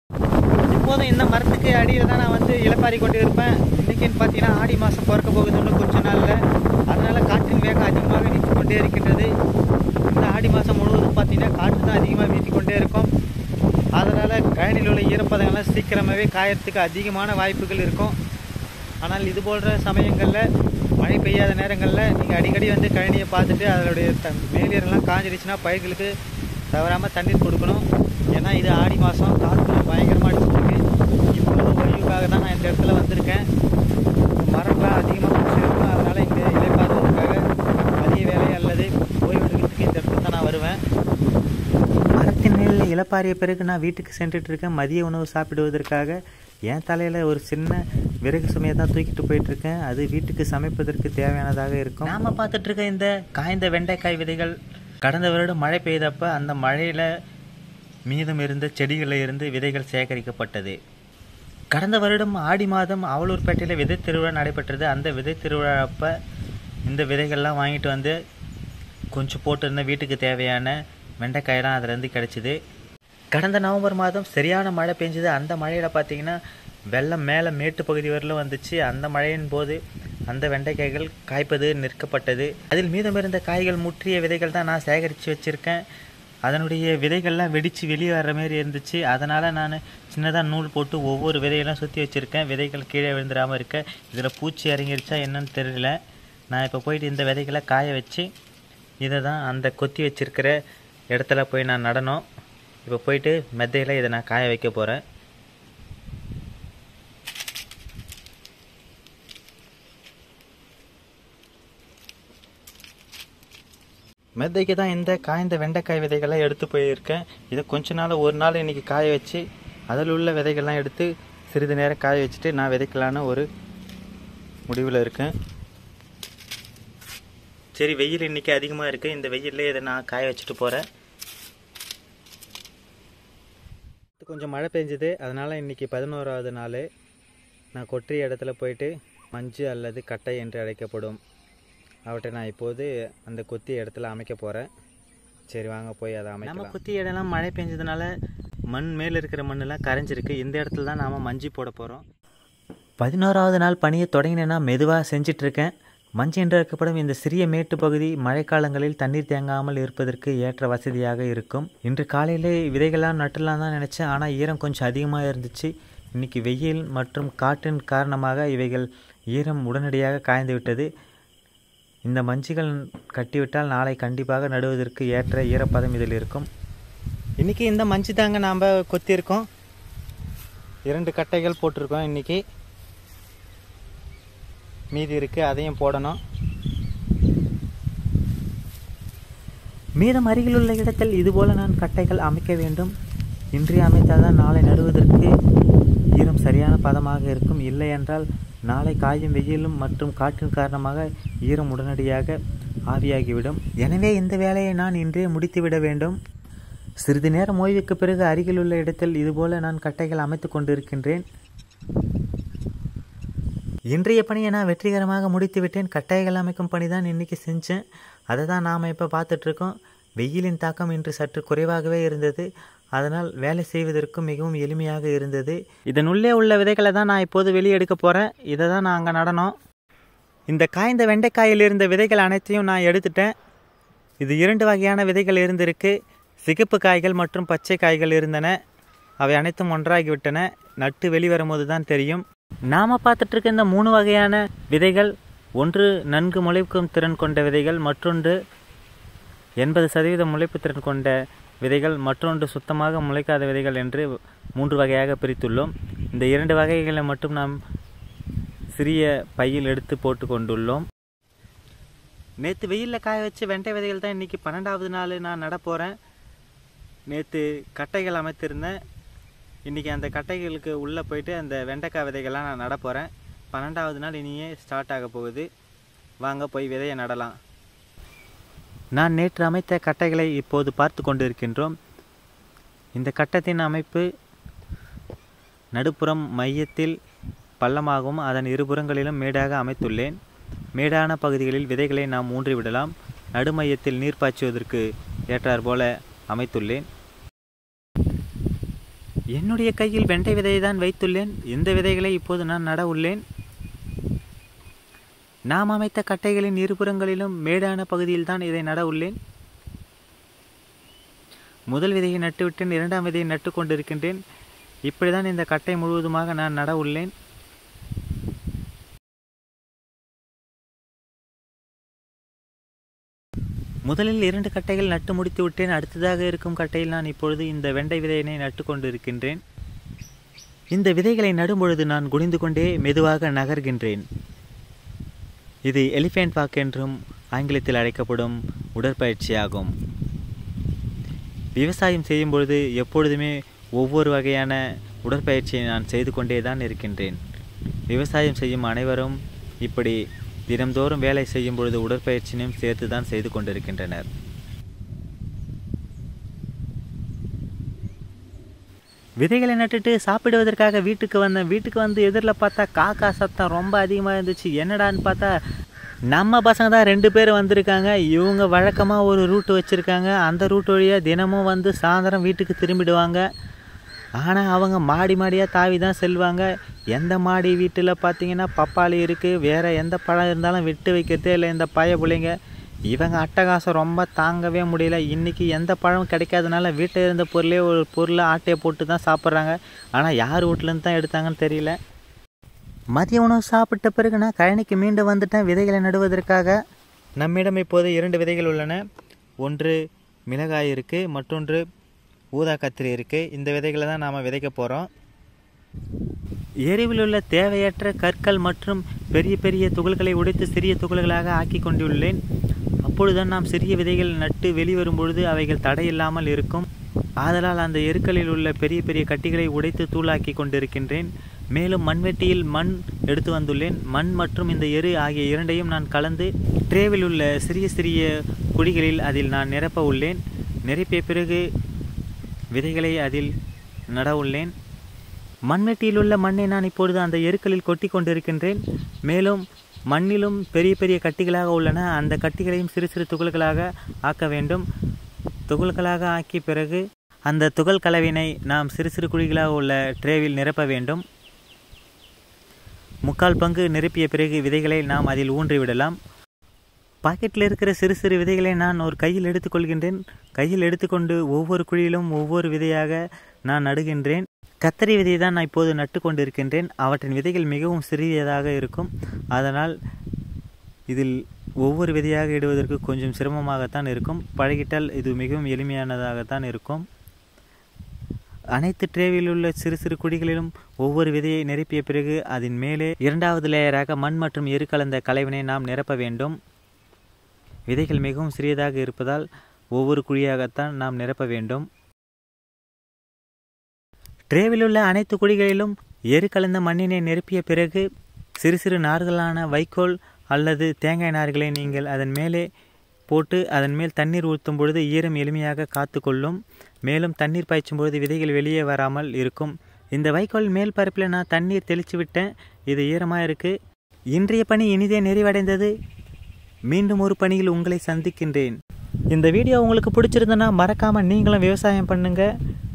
எப்போதும் இந்த மரத்துக்கு அடியில் தான் நான் வந்து இளப்பாரி கொண்டு இருப்பேன் இன்றைக்கின்னு பார்த்தீங்கன்னா ஆடி மாதம் பிறக்க போகுது இன்னும் கொஞ்ச நாளில் அதனால் காற்றின் வேகம் அதிகமாக வீசி கொண்டே இருக்கின்றது இந்த ஆடி மாதம் முழுவதும் பார்த்தீங்கன்னா காற்று தான் அதிகமாக வீசி கொண்டே இருக்கும் அதனால் கழனியில் உள்ள ஈரப்பதங்கள்லாம் சீக்கிரமாகவே காயறதுக்கு அதிகமான வாய்ப்புகள் இருக்கும் ஆனால் இது போன்ற சமயங்களில் மழை பெய்யாத நேரங்களில் நீங்கள் அடிக்கடி வந்து கழனியை பார்த்துட்டு அதனுடைய த மேலியரெல்லாம் காஞ்சிடுச்சுன்னா பயிர்களுக்கு தவறாமல் தண்ணீர் கொடுக்கணும் ஏன்னா இது ஆடி மாதம் காற்றுலாம் பயங்கரமாக அடிச்சிருக்கு இப்போது ஓய்வுக்காக தான் நான் இந்த இடத்துல வந்திருக்கேன் மரம்லாம் அதிகமாக பிடிச்சிருக்கும் அதனால் இங்கே இலைப்பாறுவதற்காக மதிய வேலை அல்லது ஓய்வெடுக்கிறதுக்கு இந்த இடத்துல தான் நான் வருவேன் மரத்தின் மேல் இலப்பாரிய பிறகு நான் வீட்டுக்கு சென்றுட்டு இருக்கேன் மதிய உணவு சாப்பிடுவதற்காக என் தலையில் ஒரு சின்ன விறகு சுமையை தான் தூக்கிட்டு போயிட்டு இருக்கேன் அது வீட்டுக்கு சமைப்பதற்கு தேவையானதாக இருக்கும் நாம பார்த்துட்டு இருக்க இந்த காய்ந்த வெண்டைக்காய் விதைகள் கடந்த வருடம் மழை பெய்தப்ப அந்த மழையில் மீதம் இருந்த செடிகளில் இருந்து விதைகள் சேகரிக்கப்பட்டது கடந்த வருடம் ஆடி மாதம் அவலூர்பேட்டையில் விதை திருவிழா நடைபெற்றது அந்த விதை திருவிழா அப்போ இந்த விதைகள்லாம் வாங்கிட்டு வந்து கொஞ்சம் போட்டிருந்த வீட்டுக்கு தேவையான வெண்டைக்காயெல்லாம் அதுலேருந்து கிடச்சிது கடந்த நவம்பர் மாதம் சரியான மழை பெஞ்சது அந்த மழையில் பார்த்தீங்கன்னா வெள்ளம் மேலே மேட்டு பகுதி வரலும் வந்துச்சு அந்த மழையின் போது அந்த வெண்டைக்காய்கள் காய்ப்பது நிற்கப்பட்டது அதில் மீதம் இருந்த காய்கள் முற்றிய விதைகள் தான் நான் சேகரித்து வச்சுருக்கேன் அதனுடைய விதைகள்லாம் வெடித்து வெளியே வர்ற மாதிரி இருந்துச்சு அதனால் நான் சின்னதாக நூல் போட்டு ஒவ்வொரு விதையெல்லாம் சுற்றி வச்சுருக்கேன் விதைகள் கீழே விழுந்துடாமல் இருக்க இதில் பூச்சி இறங்கிருச்சா என்னன்னு தெரியல நான் இப்போ போயிட்டு இந்த விதைகளை காய வச்சு இதை தான் அந்த கொத்தி வச்சிருக்கிற இடத்துல போய் நான் நடணும் இப்போ போயிட்டு மெத்தையில் இதை நான் காய வைக்க போகிறேன் மெத்தைக்கு தான் இந்த காய்ந்த வெண்டைக்காய் விதைகளை எடுத்து போயிருக்கேன் இதை கொஞ்ச நாள் ஒரு நாள் இன்றைக்கி காய வச்சு அதில் உள்ள விதைகள்லாம் எடுத்து சிறிது நேரம் காய வச்சுட்டு நான் விதைக்கலான்னு ஒரு முடிவில் இருக்கேன் சரி வெயில் இன்றைக்கி அதிகமாக இருக்குது இந்த வெயிலே இதை நான் காய வச்சுட்டு போகிறேன் கொஞ்சம் மழை பெஞ்சுது அதனால் இன்றைக்கி பதினோராவது நாள் நான் கொற்றிய இடத்துல போயிட்டு மஞ்சு அல்லது கட்டை என்று அழைக்கப்படும் அவற்றை நான் இப்போது அந்த கொத்தி இடத்துல அமைக்க போகிறேன் சரி வாங்க போய் அதை அமைக்கலாம் நம்ம கொத்தி இடம்லாம் மழை பெஞ்சதுனால மண் மேலே இருக்கிற மண்ணெல்லாம் கரைஞ்சிருக்கு இந்த இடத்துல தான் நாம் மஞ்சு போட போகிறோம் பதினோராவது நாள் பணியை தொடங்கினேன்னா மெதுவாக செஞ்சிட்ருக்கேன் மஞ்சு என்று அழைக்கப்படும் இந்த சிறிய மேட்டு பகுதி மழைக்காலங்களில் தண்ணீர் தேங்காமல் இருப்பதற்கு ஏற்ற வசதியாக இருக்கும் இன்று காலையிலே விதைகள்லாம் நட்டுலாம் தான் நினச்சேன் ஆனால் ஈரம் கொஞ்சம் அதிகமாக இருந்துச்சு இன்றைக்கி வெயில் மற்றும் காற்றின் காரணமாக இவைகள் ஈரம் உடனடியாக காய்ந்து விட்டது இந்த மஞ்சுகள் கட்டிவிட்டால் நாளை கண்டிப்பாக நடுவதற்கு ஏற்ற ஈரப்பதம் இதில் இருக்கும் இன்றைக்கி இந்த மஞ்சு தாங்க நாம் கொத்தியிருக்கோம் இரண்டு கட்டைகள் போட்டிருக்கோம் இன்றைக்கி மீதி இருக்குது அதையும் போடணும் மீதம் அருகில் உள்ள இடத்தில் இதுபோல நான் கட்டைகள் அமைக்க வேண்டும் இன்றே அமைத்தால்தான் நாளை நடுவதற்கு ஈரம் சரியான பதமாக இருக்கும் இல்லை என்றால் நாளை காயும் வெயிலும் மற்றும் காற்றின் காரணமாக ஈரம் உடனடியாக ஆவியாகிவிடும் எனவே இந்த வேலையை நான் இன்றே முடித்துவிட வேண்டும் சிறிது நேரம் ஓய்வுக்கு பிறகு அருகில் உள்ள இடத்தில் இதுபோல நான் கட்டைகள் அமைத்து கொண்டிருக்கின்றேன் இன்றைய பணியை நான் வெற்றிகரமாக முடித்து விட்டேன் கட்டைகள் அமைக்கும் பணி தான் இன்றைக்கி செஞ்சேன் அதை தான் நாம் இப்போ பார்த்துட்ருக்கோம் வெயிலின் தாக்கம் இன்று சற்று குறைவாகவே இருந்தது அதனால் வேலை செய்வதற்கும் மிகவும் எளிமையாக இருந்தது இதனுள்ளே உள்ள விதைகளை தான் நான் இப்போது வெளியே எடுக்க போகிறேன் இதை தான் நான் அங்கே நடனம் இந்த காய்ந்த வெண்டைக்காயில் இருந்த விதைகள் அனைத்தையும் நான் எடுத்துட்டேன் இது இரண்டு வகையான விதைகள் இருந்திருக்கு சிகப்பு காய்கள் மற்றும் பச்சை காய்கள் இருந்தன அவை அனைத்தும் ஒன்றாகிவிட்டன நட்டு வெளிவரும்போது தான் தெரியும் நாம் பார்த்துட்ருக்க இந்த மூணு வகையான விதைகள் ஒன்று நன்கு முளைக்கும் திறன் கொண்ட விதைகள் மற்றொன்று எண்பது சதவீத முளைப்பு திறன் கொண்ட விதைகள் மற்றொன்று சுத்தமாக முளைக்காத விதைகள் என்று மூன்று வகையாக பிரித்துள்ளோம் இந்த இரண்டு வகைகளை மட்டும் நாம் சிறிய பையில் எடுத்து போட்டு கொண்டுள்ளோம் நேற்று வெயிலில் காய வச்சு வெண்டை விதைகள் தான் இன்றைக்கி பன்னெண்டாவது நாள் நான் நட போகிறேன் நேற்று கட்டைகள் அமைத்திருந்தேன் இன்றைக்கி அந்த கட்டைகளுக்கு உள்ளே போயிட்டு அந்த வெண்டைக்காய் விதைகள்லாம் நான் நட போகிறேன் பன்னெண்டாவது நாள் இனியே ஸ்டார்ட் ஆக போகுது வாங்க போய் விதையை நடலாம் நான் நேற்று அமைத்த கட்டைகளை இப்போது பார்த்து கொண்டிருக்கின்றோம் இந்த கட்டத்தின் அமைப்பு நடுப்புறம் மையத்தில் பள்ளமாகவும் அதன் இருபுறங்களிலும் மேடாக அமைத்துள்ளேன் மேடான பகுதிகளில் விதைகளை நாம் ஊன்றி விடலாம் நடுமையத்தில் நீர் பாய்ச்சுவதற்கு ஏற்றாற் போல அமைத்துள்ளேன் என்னுடைய கையில் வெண்டை விதையை தான் வைத்துள்ளேன் இந்த விதைகளை இப்போது நான் நட உள்ளேன் நாம் அமைத்த கட்டைகளின் இருபுறங்களிலும் மேடான பகுதியில் தான் இதை நட உள்ளேன் முதல் விதையை நட்டுவிட்டேன் இரண்டாம் விதையை நட்டு கொண்டிருக்கின்றேன் இப்படிதான் இந்த கட்டை முழுவதுமாக நான் நட உள்ளேன் முதலில் இரண்டு கட்டைகள் நட்டு முடித்து விட்டேன் அடுத்ததாக இருக்கும் கட்டையில் நான் இப்பொழுது இந்த வெண்டை விதையினை நட்டு கொண்டிருக்கின்றேன் இந்த விதைகளை நடும்பொழுது நான் குனிந்து கொண்டே மெதுவாக நகர்கின்றேன் இது எலிஃபென்ட் வாக் என்றும் ஆங்கிலத்தில் அழைக்கப்படும் உடற்பயிற்சியாகும் விவசாயம் செய்யும் பொழுது எப்பொழுதுமே ஒவ்வொரு வகையான உடற்பயிற்சியை நான் செய்து கொண்டே தான் இருக்கின்றேன் விவசாயம் செய்யும் அனைவரும் இப்படி தினம்தோறும் வேலை செய்யும் பொழுது உடற்பயிற்சியினையும் சேர்த்து தான் செய்து கொண்டிருக்கின்றனர் விதைகளை நட்டுட்டு சாப்பிடுவதற்காக வீட்டுக்கு வந்தேன் வீட்டுக்கு வந்து எதிரில் பார்த்தா காக்கா சத்தம் ரொம்ப அதிகமாக இருந்துச்சு என்னடான்னு பார்த்தா நம்ம பசங்க தான் ரெண்டு பேர் வந்திருக்காங்க இவங்க வழக்கமாக ஒரு ரூட்டு வச்சுருக்காங்க அந்த ரூட் வழியாக தினமும் வந்து சாயந்தரம் வீட்டுக்கு திரும்பிடுவாங்க ஆனால் அவங்க மாடி மாடியாக தாவி தான் செல்வாங்க எந்த மாடி வீட்டில் பார்த்தீங்கன்னா பப்பாளி இருக்குது வேறு எந்த பழம் இருந்தாலும் விட்டு வைக்கிறதே இல்லை இந்த பய பிள்ளைங்க இவங்க அட்டகாசம் ரொம்ப தாங்கவே முடியல இன்றைக்கி எந்த பழம் கிடைக்காதனால வீட்டில் இருந்த பொருளே ஒரு பொருளை ஆட்டையை போட்டு தான் சாப்பிட்றாங்க ஆனால் யார் வீட்டிலேருந்து தான் எடுத்தாங்கன்னு தெரியல மதிய உணவு சாப்பிட்ட பிறகு நான் கழனிக்கு மீண்டும் வந்துட்டேன் விதைகளை நடுவதற்காக நம்மிடம் இப்போது இரண்டு விதைகள் உள்ளன ஒன்று மிளகாய் இருக்குது மற்றொன்று ஊதா கத்திரி இருக்குது இந்த விதைகளை தான் நாம் விதைக்க போகிறோம் எரிவில் உள்ள தேவையற்ற கற்கள் மற்றும் பெரிய பெரிய துகள்களை உடைத்து சிறிய துகள்களாக ஆக்கி கொண்டுள்ளேன் அப்பொழுதுதான் நாம் சிறிய விதைகள் நட்டு வெளிவரும் பொழுது அவைகள் தடையில்லாமல் இருக்கும் ஆதலால் அந்த எருக்களில் உள்ள பெரிய பெரிய கட்டிகளை உடைத்து தூளாக்கி கொண்டிருக்கின்றேன் மேலும் மண்வெட்டியில் மண் எடுத்து வந்துள்ளேன் மண் மற்றும் இந்த எரு ஆகிய இரண்டையும் நான் கலந்து ட்ரேவில் உள்ள சிறிய சிறிய குழிகளில் அதில் நான் நிரப்ப உள்ளேன் நிரப்பிய பிறகு விதைகளை அதில் நட உள்ளேன் மண்வெட்டியில் உள்ள மண்ணை நான் இப்பொழுது அந்த எருக்களில் கொட்டி கொண்டிருக்கின்றேன் மேலும் மண்ணிலும் பெரிய பெரிய கட்டிகளாக உள்ளன அந்த கட்டிகளையும் சிறு சிறு துகள்களாக ஆக்க வேண்டும் துகள்களாக ஆக்கிய பிறகு அந்த துகள் கலவினை நாம் சிறு சிறு குழிகளாக உள்ள ட்ரேவில் நிரப்ப வேண்டும் முக்கால் பங்கு நிரப்பிய பிறகு விதைகளை நாம் அதில் ஊன்றிவிடலாம் பாக்கெட்டில் இருக்கிற சிறு சிறு விதைகளை நான் ஒரு கையில் எடுத்துக்கொள்கின்றேன் கையில் எடுத்துக்கொண்டு ஒவ்வொரு குழியிலும் ஒவ்வொரு விதையாக நான் நடுகின்றேன் கத்தரி விதையை தான் நான் இப்போது நட்டு கொண்டிருக்கின்றேன் அவற்றின் விதைகள் மிகவும் சிறியதாக இருக்கும் அதனால் இதில் ஒவ்வொரு விதையாக இடுவதற்கு கொஞ்சம் சிரமமாகத்தான் இருக்கும் பழகிட்டால் இது மிகவும் எளிமையானதாகத்தான் இருக்கும் அனைத்து ட்ரேவில் உள்ள சிறு சிறு குழிகளிலும் ஒவ்வொரு விதையை நிரப்பிய பிறகு அதன் மேலே இரண்டாவது லேயராக மண் மற்றும் எரு கலந்த கலைவினை நாம் நிரப்ப வேண்டும் விதைகள் மிகவும் சிறியதாக இருப்பதால் ஒவ்வொரு குழியாகத்தான் நாம் நிரப்ப வேண்டும் ட்ரேவில் உள்ள அனைத்து குழிகளிலும் எரு கலந்த மண்ணினை நிரப்பிய பிறகு சிறு சிறு நார்களான வைக்கோல் அல்லது தேங்காய் நார்களை நீங்கள் அதன் மேலே போட்டு அதன் மேல் தண்ணீர் ஊற்றும் பொழுது ஈரம் எளிமையாக காத்து கொள்ளும் மேலும் தண்ணீர் பாய்ச்சும் பொழுது விதைகள் வெளியே வராமல் இருக்கும் இந்த வைக்கோல் மேல் பரப்பில் நான் தண்ணீர் தெளித்து விட்டேன் இது ஈரமாக இருக்குது இன்றைய பணி இனிதே நிறைவடைந்தது மீண்டும் ஒரு பணியில் உங்களை சந்திக்கின்றேன் இந்த வீடியோ உங்களுக்கு பிடிச்சிருந்தனா மறக்காமல் நீங்களும் விவசாயம் பண்ணுங்கள்